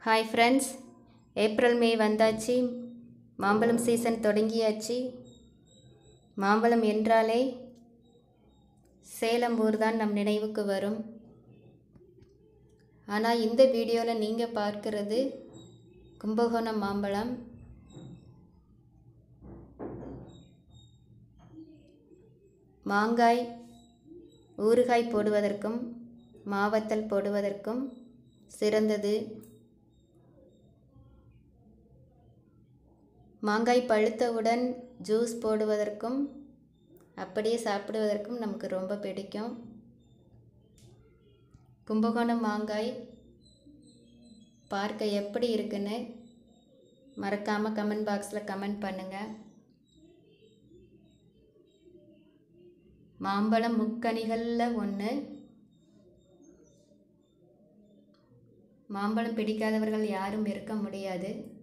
hi friends April May வந்தாச்சு மாம்பழம் season தொடங்கியாச்சு மாம்பழம் என்றாலே சேலம் ஊர் தான் நம் நினைவுக்கு வரும் ஆனால் இந்த வீடியோவில் நீங்கள் பார்க்கிறது கும்பகோணம் மாம்பழம் மாங்காய் ஊறுகாய் போடுவதற்கும் மாவத்தல் போடுவதற்கும் சிறந்தது மாங்காய் பழுத்தவுடன் ஜூஸ் போடுவதற்கும் அப்படியே சாப்பிடுவதற்கும் நமக்கு ரொம்ப பிடிக்கும் கும்பகோணம் மாங்காய் பார்க்க எப்படி இருக்குன்னு மறக்காமல் கமெண்ட் பாக்ஸில் கமெண்ட் பண்ணுங்கள் மாம்பழம் முக்கணிகளில் ஒன்று மாம்பழம் பிடிக்காதவர்கள் யாரும் இருக்க முடியாது